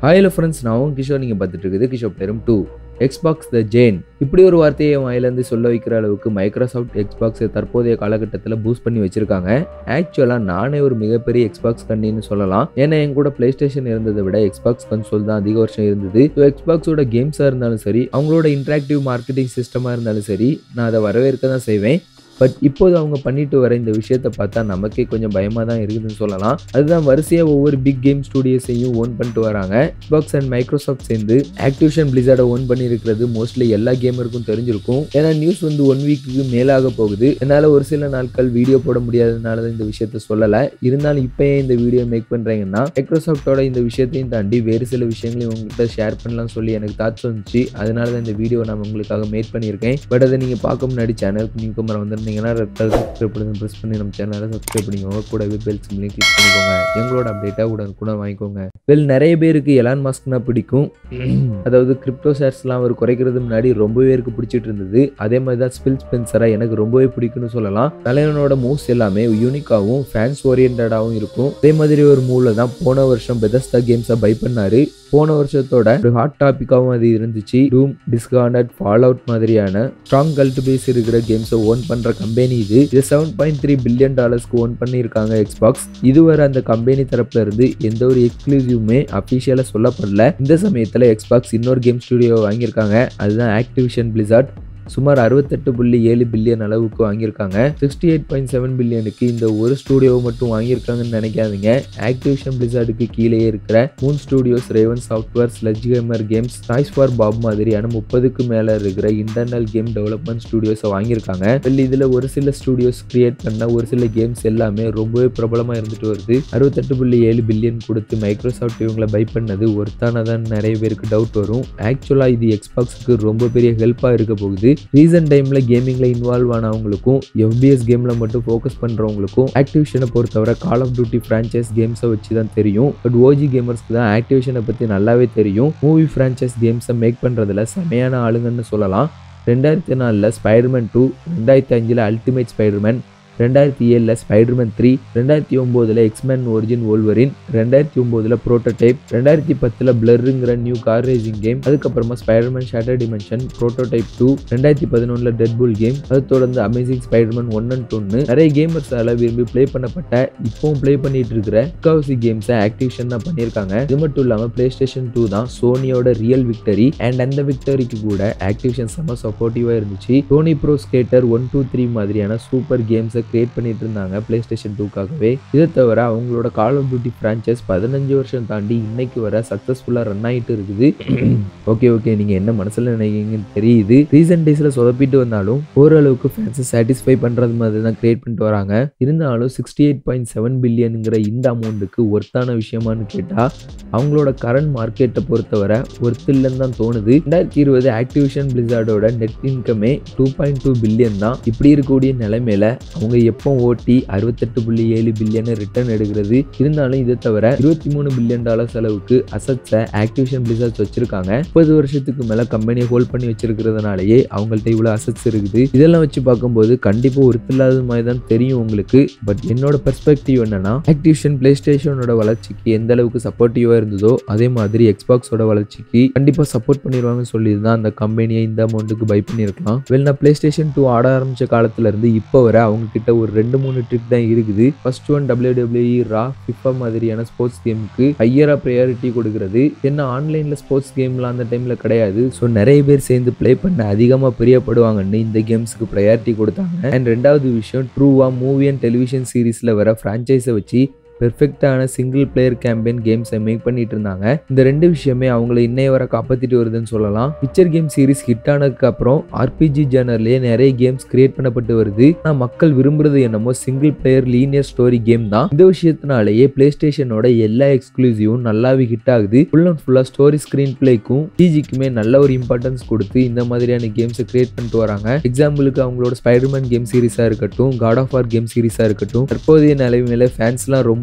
ஹாயில் friends நான் உங்க கிஷோர் நீங்கள் பார்த்துட்டு இருக்குது கிஷோர் பெரும் டூ எக்ஸ்பாக்ஸ் த ஜேன் இப்படி ஒரு வார்த்தையை வாயிலேருந்து சொல்ல வைக்கிற அளவுக்கு மைக்ரோசாஃப்ட் எக்ஸ்பாக்ஸை தற்போதைய காலகட்டத்தில் பூஸ்ட் பண்ணி வச்சிருக்காங்க ஆக்சுவலாக நானே ஒரு மிகப்பெரிய எக்ஸ்பாக்ஸ் கண்ணின்னு சொல்லலாம் ஏன்னா என் கூட பிளே ஸ்டேஷன் இருந்ததை விட எக்ஸ்பாக்ஸ் கன்சோல் தான் அதிக வருஷம் இருந்தது ஸோ எக்ஸ்பாக்ஸோட கேம்ஸாக இருந்தாலும் சரி அவங்களோட இன்ட்ராக்டிவ் மார்க்கெட்டிங் சிஸ்டமாக இருந்தாலும் சரி நான் அதை வரவேற்க தான் செய்வேன் பட் இப்போது அவங்க பண்ணிட்டு வர இந்த விஷயத்தை பார்த்தா நமக்கே கொஞ்சம் பயமாக தான் இருக்குதுன்னு சொல்லலாம் அதுதான் வரிசையாக ஒவ்வொரு பிக் கேம் ஸ்டூடியோஸையும் ஓன் பண்ணிட்டு வராங்க Xbox அண்ட் மைக்ரோசாஃப்ட் சேர்ந்து ஆக்டிவிஷன் பிளிசார்டை ஓன் பண்ணியிருக்கிறது மோஸ்ட்லி எல்லா கேமருக்கும் தெரிஞ்சிருக்கும் ஏன்னா நியூஸ் வந்து ஒன் வீக்குக்கு மேலாக போகுது என்னால் ஒரு சில நாட்கள் வீடியோ போட முடியாததுனால தான் இந்த விஷயத்த சொல்லலை இருந்தாலும் இப்போ ஏன் இந்த வீடியோ மேக் பண்ணுறீங்கன்னா மைக்ரோசாஃப்டோட இந்த விஷயத்தையும் தாண்டி வேறு சில விஷயங்களையும் உங்கள்கிட்ட ஷேர் பண்ணலாம் சொல்லி எனக்கு தாட்ஸ் வந்துச்சு அதனால தான் இந்த வீடியோ நான் உங்களுக்காக மேக் பண்ணியிருக்கேன் பட் அதை நீங்கள் பார்க்க முன்னாடி சேனலுக்கு நியூ கமர் வந்திருந்தீங்கன்னா ரெட் கலர் சப்ஸ்கிரைப் பண்ணி ப்ரெஸ் பண்ணி நம்ம சேனலை சப்ஸ்கிரைப் பண்ணிக்கோங்க கூடவே பெல் சிம்லையும் கிளிக் பண்ணிக்கோங்க எங்களோட அப்டேட்டாக உடனுக்குடன் வாங்கிக்கோங்க வெல் நிறைய பேருக்கு எலான் மாஸ்க்னா பிடிக்கும் அதாவது கிரிப்டோ ஷேர்ஸ்லாம் அவர் குறைக்கிறது முன்னாடி ரொம்ப பேருக்கு பிடிச்சிட்டு இருந்தது அதே மாதிரி தான் ஸ்பில் ஸ்பென்சரா எனக்கு ரொம்பவே பிடிக்கும்னு சொல்லலாம் தலைவனோட மூவ்ஸ் எல்லாமே யூனிக்காகவும் ஃபேன்ஸ் ஓரியன்டாகவும் இருக்கும் அதே மாதிரி ஒரு மூவ்ல தான் போன வருஷம் பெதஸ்தா கேம்ஸை பை பண்ணாரு போன வருஷத்தோட ஒரு ஹாட் டாபிக்காகவும் அது இருந்துச்சு டூம் டிஸ்காண்டட் ஃபால் அவுட் மாதிரியான ஸ்ட்ராங் கல்ட் பேஸ் இருக்கிற கேம்ஸை ஓன் பண்ற கம்பெனி இது இது செவன் பாயிண்ட் த்ரீ பில்லியன் டாலர்ஸ்க்கு ஓன் பண்ணியிருக்காங்க எக்ஸ்பாக்ஸ் இதுவரை அந்த கம்பெனி தரப்புல இருந்து எந்த ஒரு எக்ஸ்க்ளூசிவுமே அஃபிஷியலாக சொல்லப்படல இந்த சமயத்தில் எக்ஸ்பாக்ஸ் இன்னொரு கேம் ஸ்டுடியோ வாங்கியிருக்காங்க அதுதான் ஆக்டிவிஷன் பிளிசார்ட் சுமார் அறுபத்தெட்டு புள்ளி ஏழு பில்லியன் அளவுக்கு வாங்கியிருக்காங்க சிக்ஸ்டி எயிட் பாயிண்ட் செவன் பில்லியனுக்கு இந்த ஒரு ஸ்டூடியோ மட்டும் வாங்கியிருக்காங்கன்னு நினைக்காதீங்க ஆக்டிவிஷன் பிளிசார்டுக்கு கீழே இருக்கிற moon studios Raven software Sledgehammer games toys for Bob மாதிரியான முப்பதுக்கு மேலே இருக்கிற இன்டர்னல் கேம் டெவலப்மெண்ட் ஸ்டூடியோஸை வாங்கியிருக்காங்க வெல் இதில் ஒரு சில ஸ்டூடியோஸ் கிரியேட் பண்ண ஒரு சில கேம்ஸ் எல்லாமே ரொம்பவே பிரபலமாக இருந்துட்டு வருது அறுபத்தெட்டு புள்ளி ஏழு பில்லியன் கொடுத்து மைக்ரோசாஃப்ட் இவங்களை பை பண்ணது ஒருத்தானதான் நிறைய பேருக்கு டவுட் வரும் ஆக்சுவலாக இது எக்ஸ்பாக்ஸுக்கு ரொம்ப பெரிய ஹெல்ப்பாக இருக்க போகுது ரீசன்ட் டைமில் கேமிங்கில் இன்வால்வ் ஆனவங்களுக்கும் எஃபிஎஸ் கேமில் மட்டும் ஃபோக்கஸ் பண்ணுறவங்களுக்கும் ஆக்டிவிஷனை பொறுத்தவரை கால் ஆஃப் டியூட்டி ஃப்ரான்ச்சைஸ் கேம்ஸை வச்சு தான் தெரியும் பட் ஓஜி கேமர்ஸ்க்கு தான் ஆக்டிவிஷனை பற்றி நல்லாவே தெரியும் மூவி ஃப்ரான்ச்சைஸ் கேம்ஸை மேக் பண்ணுறதுல செமையான ஆளுங்கன்னு சொல்லலாம் ரெண்டாயிரத்தி நாலில் ஸ்பைடர்மேன் டூ ரெண்டாயிரத்தி அஞ்சில் அல்டிமேட் ஸ்பைடர்மேன் ரெண்டாயிரத்தி ஏழில் ஸ்பைடர்மேன் த்ரீ ரெண்டாயிரத்தி ஒம்போதில் எக்ஸ்மேன் ஒரிஜின் ஓல்வரின் ரெண்டாயிரத்தி ஒம்போதில் ப்ரோட்டோடைப் ரெண்டாயிரத்தி பத்தில் பிளருங்கிற நியூ கார் ரேசிங் கேம் அதுக்கப்புறமா Spiderman shattered dimension prototype two ரெண்டாயிரத்தி பதினொன்றில் டெட்புல் கேம் அது தொடர்ந்து அமேசிங் ஸ்பைடர்மேன் ஒன் அண்ட் டூன்னு நிறைய கேமர்ஸால் விரும்பி ப்ளே பண்ணப்பட்ட இப்போவும் ப்ளே பண்ணிட்டு இருக்கிற முக்காவாசி கேம்ஸை ஆக்டிவேஷன் தான் பண்ணியிருக்காங்க இது மட்டும் இல்லாமல் பிளே ஸ்டேஷன் டூ தான் சோனியோட ரியல் விக்டரி அண்ட் அந்த விக்டரிக்கு கூட ஆக்டிவேஷன் செம்ம சப்போர்ட்டிவாக இருந்துச்சு Tony pro skater one two three மாதிரியான சூப்பர் கேம்ஸை கிரியேட் பண்ணிட்டு இருந்தாங்க பிளே ஸ்டேஷன் டூக்காகவே இதை தவிர அவங்களோட கால் ஆஃப் டியூட்டி ஃப்ரான்ச்சைஸ் பதினஞ்சு வருஷம் தாண்டி இன்னைக்கு வர சக்ஸஸ்ஃபுல்லாக ரன் ஆகிட்டு இருக்குது ஓகே ஓகே நீங்கள் என்ன மனசில் நினைக்கிறீங்கன்னு தெரியுது ரீசெண்ட் டேஸில் சொதப்பிட்டு வந்தாலும் ஓரளவுக்கு ஃபேன்ஸை சாட்டிஸ்ஃபை பண்ணுறது மாதிரி தான் கிரியேட் பண்ணிட்டு வராங்க இருந்தாலும் சிக்ஸ்டி எயிட் பாயிண்ட் செவன் பில்லியனுங்கிற இந்த அமௌண்ட்டுக்கு ஒர்த்தான விஷயமானு கேட்டால் அவங்களோட கரண்ட் மார்க்கெட்டை பொறுத்தவரை ஒர்த் இல்லைன்னு தான் தோணுது ரெண்டாயிரத்தி இருபது ஆக்டிவிஷன் பிளிசார்டோட நெட் இன்கமே டூ பாயிண்ட் டூ பில்லியன் தான் இப்படி இருக்கக்கூடிய நிலைமையில அவங்க எப்போ ஓட்டி அறுபத்தெட்டு புள்ளி ஏழு பில்லியன் ரிட்டர்ன் எடுக்கிறது இருந்தாலும் இதை தவிர இருபத்தி மூணு பில்லியன் டாலர்ஸ் அளவுக்கு அசட்ஸை ஆக்டிவிஷன் பிளிசார்ட்ஸ் வச்சிருக்காங்க முப்பது வருஷத்துக்கு மேல கம்பெனியை ஹோல்ட் பண்ணி வச்சிருக்கிறதுனாலயே அவங்கள்ட்ட இவ்வளவு அசட்ஸ் இருக்குது இதெல்லாம் வச்சு பார்க்கும்போது கண்டிப்பா ஒருத்தில்லாத மாதிரி தான் தெரியும் உங்களுக்கு பட் என்னோட பெர்ஸ்பெக்டிவ் என்னன்னா ஆக்டிவிஷன் பிளே ஸ்டேஷனோட வளர்ச்சிக்கு எந்த அளவுக்கு சப்போர்ட்டிவா இருந்ததோ அதே மாதிரி எக்ஸ்பாக்ஸோட வளர்ச்சிக்கு கண்டிப்பா சப்போர்ட் பண்ணிடுவாங்கன்னு சொல்லி தான் அந்த கம்பெனியை இந்த அமௌண்ட்டுக்கு பை பண்ணியிருக்கலாம் வெல் நான் பிளே ஸ்டேஷன் டூ ஆட ஆரம்பிச்ச காலத்துல இருந்து இப்போ வரை அவங்க கிட்ட ஒரு ரெண்டு மூணு ட்ரிக் தான் இருக்குது first one WWE Raw FIFA மாதிரியான ஸ்போர்ட்ஸ் கேமுக்கு ஹையரா ப்ரையாரிட்டி கொடுக்கறது என்ன ஆன்லைன்ல ஸ்போர்ட்ஸ் கேம்லாம் அந்த டைம்ல கிடையாது ஸோ நிறைய பேர் சேர்ந்து ப்ளே பண்ண அதிகமாக பிரியப்படுவாங்கன்னு இந்த கேம்ஸுக்கு ப்ரையாரிட்டி கொடுத்தாங்க அண்ட் ரெண்டாவது விஷயம் ட்ரூவா மூவி அண்ட் டெலிவிஷன் சீரிஸில் வர ஃப்ரான்ச்சைஸை வச்சு பெர்ஃபெக்டான சிங்கிள் பிளேயர் கேம்பெயின் கேம்ஸை மேக் பண்ணிட்டு இருந்தாங்க இந்த ரெண்டு விஷயமே அவங்கள இன்னைய வர காப்பாத்திட்டு வருதுன்னு சொல்லலாம் பிக்சர் கேம் சீரிஸ் ஹிட் ஆனதுக்கு அப்புறம் ஆர்பிஜி ஜேனர்லயே நிறைய கேம்ஸ் கிரியேட் பண்ணப்பட்டு வருது ஆனால் மக்கள் விரும்புறது என்னமோ single player linear story game தான் இந்த விஷயத்தினாலேயே பிளே ஸ்டேஷனோட எல்லா எக்ஸ்க்ளூசிவும் நல்லாவே ஹிட் ஆகுது ஃபுல் அண்ட் ஃபுல்லாக ஸ்டோரி ஸ்க்ரீன் பிளேக்கும் டிஜிக்குமே நல்ல ஒரு இம்பார்ட்டன்ஸ் கொடுத்து இந்த மாதிரியான கேம்ஸை கிரியேட் பண்ணிட்டு வராங்க எக்ஸாம்பிளுக்கு அவங்களோட ஸ்பைடர்மேன் கேம் சீரிஸாக இருக்கட்டும் காட் ஆஃப் வார் கேம் சீரிஸாக இருக்கட்டும் தற்போதைய நிலைமையில ஃபேன்ஸ்லாம் ரொம்ப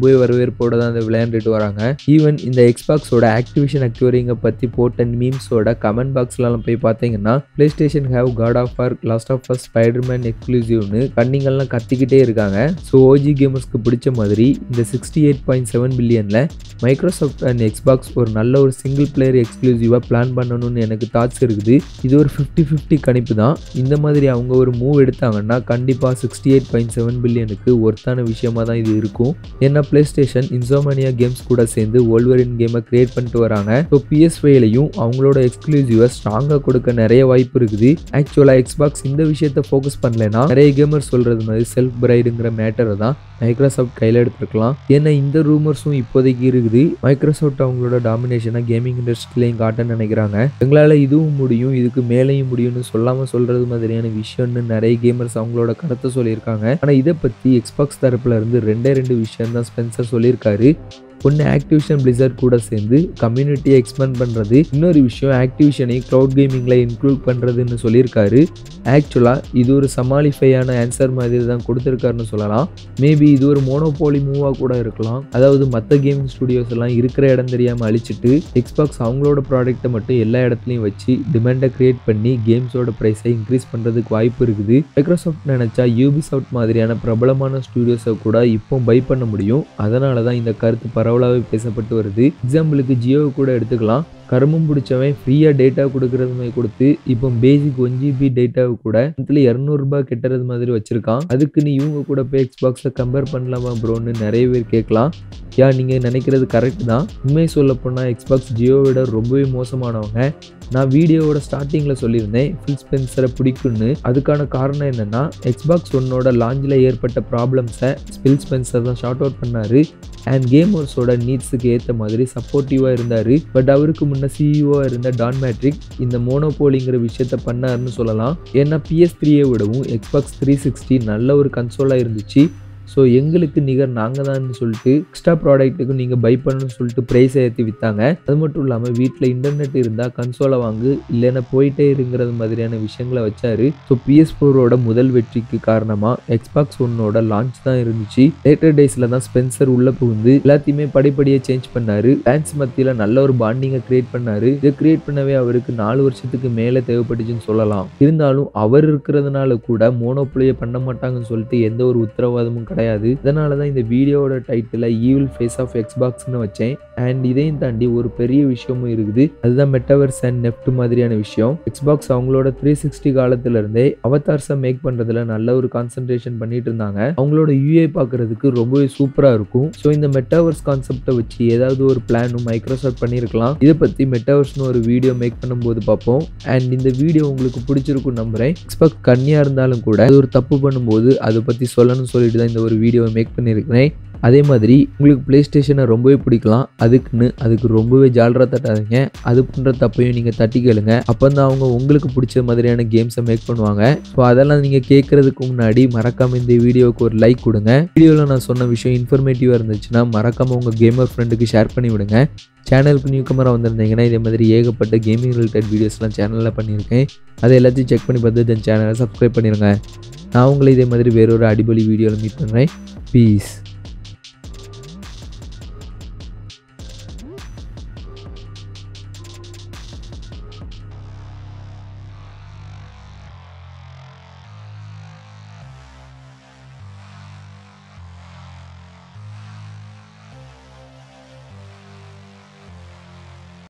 ரொம்பவே வரவேற்போட தான் அதை விளையாண்டுட்டு வராங்க ஈவன் இந்த எக்ஸ்பாக்ஸோட ஆக்டிவிஷன் அக்யூரிங்கை பற்றி போட்ட மீம்ஸோட கமெண்ட் பாக்ஸ்லாம் போய் பார்த்தீங்கன்னா PlayStation have God of or last of us Spiderman எக்ஸ்க்ளூசிவ்னு கன்னிங்கெல்லாம் கத்திக்கிட்டே இருக்காங்க ஸோ ஓஜி கேமர்ஸ்க்கு பிடிச்ச மாதிரி இந்த சிக்ஸ்டி எயிட் பாயிண்ட் செவன் பில்லியனில் மைக்ரோசாஃப்ட் அண்ட் எக்ஸ்பாக்ஸ் ஒரு நல்ல ஒரு சிங்கிள் பிளேயர் எக்ஸ்க்ளூசிவாக பிளான் பண்ணணும்னு எனக்கு தாட்ஸ் இருக்குது இது ஒரு ஃபிஃப்டி ஃபிஃப்டி கணிப்பு தான் இந்த மாதிரி அவங்க ஒரு மூவ் எடுத்தாங்கன்னா கண்டிப்பாக சிக்ஸ்டி எயிட் பாயிண்ட் செவன் பில்லியனுக்கு ஒர்த்தான விஷயமா தான் இது இருக்கும் ஏன்னா பிளே ஸ்டேஷன் இன்சோமனியா கேம்ஸ் கூட சேர்ந்து ஓல்வரின் கேமை கிரியேட் பண்ணிட்டு வராங்க ஸோ பிஎஸ்வைலையும் அவங்களோட எக்ஸ்க்ளூசிவை ஸ்ட்ராங்காக கொடுக்க நிறைய வாய்ப்பு இருக்குது ஆக்சுவலாக எக்ஸ்பாக்ஸ் இந்த விஷயத்தை ஃபோக்கஸ் பண்ணலைன்னா நிறைய கேமர் சொல்கிறது மாதிரி செல்ஃப் பிரைடுங்கிற மேட்டரை தான் மைக்ரோசாஃப்ட் கையில் எடுத்துருக்கலாம் ஏன்னா இந்த ரூமர்ஸும் இப்போதைக்கு இருக்குது மைக்ரோசாஃப்ட் அவங்களோட டாமினேஷனை கேமிங் இண்டஸ்ட்ரியிலையும் காட்டன்னு நினைக்கிறாங்க எங்களால் இதுவும் முடியும் இதுக்கு மேலேயும் முடியும்னு சொல்லாமல் சொல்கிறது மாதிரியான விஷயம்னு நிறைய கேமர்ஸ் அவங்களோட கருத்தை சொல்லியிருக்காங்க ஆனால் இதை பற்றி எக்ஸ்பாக்ஸ் தரப்புல இருந்து ரெண்டே ரெண்டு விஷயம் தான் ஸ்பென்சர் சொல்லியிருக்காரு ஒன்று ஆக்டிவிஷன் பிளிசர் கூட சேர்ந்து கம்யூனிட்டியை எக்ஸ்பேண்ட் பண்ணுறது இன்னொரு விஷயம் ஆக்டிவிஷனை க்ரௌட் கேமிங்கில் இன்க்ளூட் பண்ணுறதுன்னு சொல்லியிருக்காரு ஆக்சுவலாக இது ஒரு சமாளிஃபையான ஆன்சர் மாதிரி தான் கொடுத்துருக்காருன்னு சொல்லலாம் மேபி இது ஒரு மோனோபோலி மூவாக கூட இருக்கலாம் அதாவது மற்ற கேமிங் ஸ்டுடியோஸ் எல்லாம் இருக்கிற இடம் தெரியாமல் அழிச்சிட்டு எக்ஸ்பாக்ஸ் அவங்களோட ப்ராடக்ட்டை மட்டும் எல்லா இடத்துலையும் வச்சு டிமாண்டை கிரியேட் பண்ணி கேம்ஸோட ப்ரைஸை இன்க்ரீஸ் பண்ணுறதுக்கு வாய்ப்பு இருக்குது மைக்ரோசாஃப்ட் நினச்சா யூபிசாஃப்ட் மாதிரியான பிரபலமான ஸ்டுடியோஸை கூட இப்போ பை பண்ண முடியும் அதனால தான் இந்த கருத்து பரவலாகவே பேசப்பட்டு வருது எக்ஸாம்பிளுக்கு ஜியோவை கூட எடுத்துக்கலாம் கரும்பும் பிடிச்சவன் ஃப்ரீயாக டேட்டா கொடுக்கறது மாதிரி கொடுத்து இப்போ பேசிக் ஒன் ஜிபி டேட்டாவை கூட மந்த்லி இரநூறுபா கெட்டுறது மாதிரி வச்சிருக்கான் அதுக்கு நீ இவங்க கூட போய் எக்ஸ்பாக்ஸை கம்பேர் பண்ணலாமா ப்ரோன்னு நிறைய பேர் கேட்கலாம் யா நீங்கள் நினைக்கிறது கரெக்ட் தான் உண்மை சொல்ல போனால் எக்ஸ்பாக்ஸ் ஜியோவோட ரொம்பவே மோசமானவங்க நான் வீடியோவோட ஸ்டார்டிங்கில் சொல்லியிருந்தேன் ஃபில் ஸ்பென்சரை பிடிக்கும்னு அதுக்கான காரணம் என்னென்னா எக்ஸ்பாக்ஸ் ஒன்னோட லாஞ்சில் ஏற்பட்ட ப்ராப்ளம்ஸை ஃபில் ஸ்பென்சர் தான் ஷார்ட் அவுட் பண்ணார் அண்ட் கேமர்ஸோட நீட்ஸுக்கு ஏற்ற மாதிரி சப்போர்ட்டிவாக இருந்தார் பட் அவருக்கு முன்ன சிஇஓ இருந்த டான் மேட்ரிக் இந்த மோனோபோலிங்கிற விஷயத்த பண்ணாருன்னு சொல்லலாம் ஏன்னா பிஎஸ் த்ரீயை விடவும் எக்ஸ்பாக்ஸ் த்ரீ சிக்ஸ்டி நல்ல ஒரு கன்சோலாக இருந்துச்சு ஸோ எங்களுக்கு நிகர் நாங்கள் தான் சொல்லிட்டு எக்ஸ்ட்ரா ப்ராடக்ட்டுக்கும் நீங்கள் பை பண்ணணும்னு சொல்லிட்டு ப்ரைஸை ஏற்றி விற்றாங்க அது மட்டும் இல்லாமல் வீட்டில் இன்டர்நெட் இருந்தால் கன்சோலை வாங்கு இல்லைன்னா போயிட்டே இருங்கிறது மாதிரியான விஷயங்களை வச்சாரு ஸோ பிஎஸ் ஃபோரோட முதல் வெற்றிக்கு காரணமாக எக்ஸ்பாக்ஸ் ஒன்னோட லான்ச் தான் இருந்துச்சு லேட்டர் டேஸில் தான் ஸ்பென்சர் உள்ள புகுந்து எல்லாத்தையுமே படிப்படியாக சேஞ்ச் பண்ணாரு ஃபேன்ஸ் மத்தியில் நல்ல ஒரு பாண்டிங்கை கிரியேட் பண்ணாரு இதை கிரியேட் பண்ணவே அவருக்கு நாலு வருஷத்துக்கு மேலே தேவைப்பட்டுச்சுன்னு சொல்லலாம் இருந்தாலும் அவர் இருக்கிறதுனால கூட மோனோப்ளியை பண்ண மாட்டாங்கன்னு சொல்லிட்டு எந்த ஒரு உத்தரவாதமும் கிடையாது இதனால தான் இந்த வீடியோவோட டைட்டில் ஈவில் ஃபேஸ் ஆஃப் எக்ஸ்பாக்ஸ்னு வச்சேன் அண்ட் இதையும் தாண்டி ஒரு பெரிய விஷயமும் இருக்குது அதுதான் மெட்டவர்ஸ் அண்ட் நெஃப்ட் மாதிரியான விஷயம் எக்ஸ்பாக்ஸ் அவங்களோட த்ரீ சிக்ஸ்டி காலத்துல இருந்தே அவதார்ஸை மேக் பண்றதுல நல்ல ஒரு கான்சென்ட்ரேஷன் பண்ணிட்டு இருந்தாங்க அவங்களோட யூஏ பார்க்கறதுக்கு ரொம்பவே சூப்பரா இருக்கும் ஸோ இந்த மெட்டாவர்ஸ் கான்செப்டை வச்சு ஏதாவது ஒரு பிளானும் மைக்ரோசாஃப்ட் பண்ணியிருக்கலாம் இதை பத்தி மெட்டாவர்ஸ்னு ஒரு வீடியோ மேக் பண்ணும்போது பார்ப்போம் அண்ட் இந்த வீடியோ உங்களுக்கு பிடிச்சிருக்கும் நம்புறேன் எக்ஸ்பாக்ஸ் கன்னியா இருந்தாலும் கூட அது ஒரு தப்பு பண்ணும்போது அதை பத்தி சொல்லணும்னு சொல்லிட்டு தான் இந்த ஒரு வீடியோவை மேக் பண்ணியிருக்கிறேன் அதே மாதிரி உங்களுக்கு ப்ளே ஸ்டேஷனை ரொம்பவே பிடிக்கலாம் அதுக்குன்னு அதுக்கு ரொம்பவே ஜாலராக தட்டாதீங்க அது பண்ணுற தப்பையும் நீங்கள் தட்டி கேளுங்க அப்போ தான் அவங்க உங்களுக்கு பிடிச்ச மாதிரியான கேம்ஸை மேக் பண்ணுவாங்க ஸோ அதெல்லாம் நீங்கள் கேட்குறதுக்கு முன்னாடி மறக்காமல் இந்த வீடியோவுக்கு ஒரு லைக் கொடுங்க வீடியோவில் நான் சொன்ன விஷயம் இன்ஃபர்மேட்டிவாக இருந்துச்சுன்னா மறக்காமல் உங்கள் கேமர் ஃப்ரெண்டுக்கு ஷேர் பண்ணி விடுங்க சேனலுக்கு நியூ கமராக வந்திருந்தீங்கன்னா இதே மாதிரி ஏகப்பட்ட கேமிங் ரிலேட்டட் வீடியோஸ்லாம் சேனலில் பண்ணியிருக்கேன் அதை எல்லாத்தையும் செக் பண்ணி பார்த்து தென் சேனலை சப்ஸ்கிரைப் பண்ணிடுங்க நான் உங்களை இதே மாதிரி வேறொரு அடிப்பொலி வீடியோவில் மீட் பண்ணுறேன் பீஸ்